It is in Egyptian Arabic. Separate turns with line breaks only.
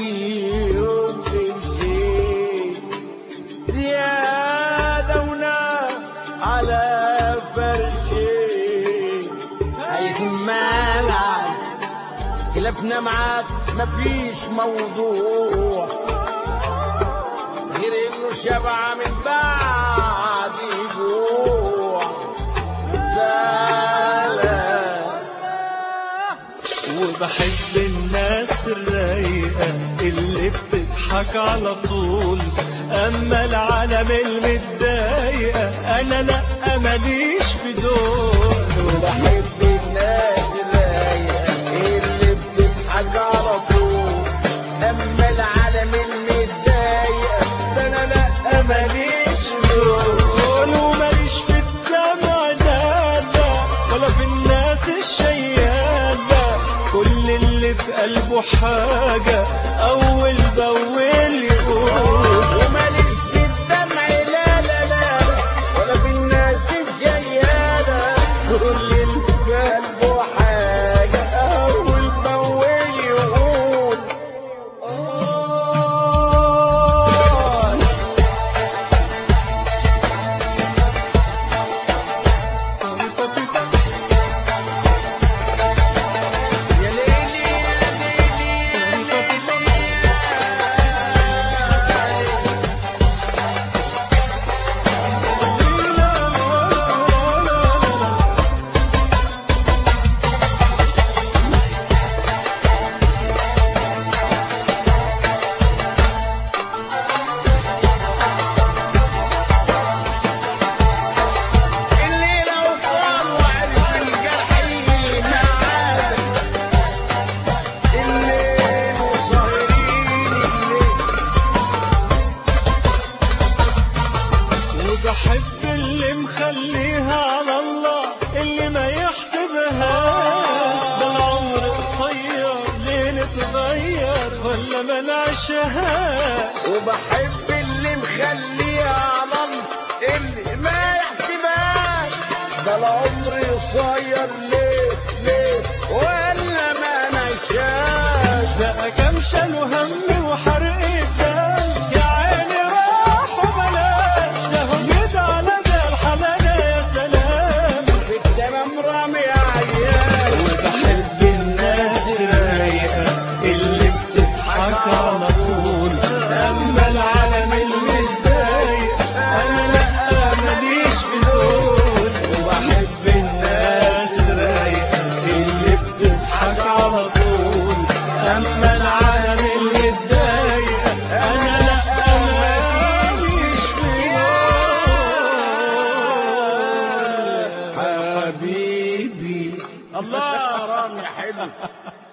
فيهم شيء زيادة ونام على فرشي هيتمنع خلافنا معاك مفيش موضوع غير انه شبع من بعد جوع زعلان
وبحب الناس الرايقة اللي بتضحك على طول أما العالم المتضايقة أنا لأ ماليش في دول
بحب الناس الرايقة اللي بتضحك على طول أما العالم المتضايقة ده أنا لأ ماليش
دول وماليش في الدمع لا لا ولا في الناس الشيالة كل اللي في قلبه حاجة أول بأول يقول
وماليش في الدمع لا لا لا ولا في الناس الجيالة كل اللي في قلبه حاجة أول بأول يقول آه يا ليلي يا ليلي اللي لو طال وعرف الجرح معاك الليل وسهرين الليل
وبحب اللي مخليها على الله اللي ما يحسبهاش ده العمر قصير ليه نتغير ولا ما نعيشهاش
وبحب اللي مخليها على الله اللي ما يحسبهاش ده العمر قصير ليه ليه ولا ما نشاش
بقى كام شالوا هم وحرق الدم يا عيني راح وبلاش لهم يد على ده الحلال يا سلام
في التمام رامي عيال
وبحب الناس الرايقة اللي بتضحك على طول أما العالم المتضايق أنا لأ ماليش في دول وبحب الناس الرايقة اللي بتضحك على طول أما العالم المتضايق أنا لأ ماليش في دول
حبيبي الله رامي حلو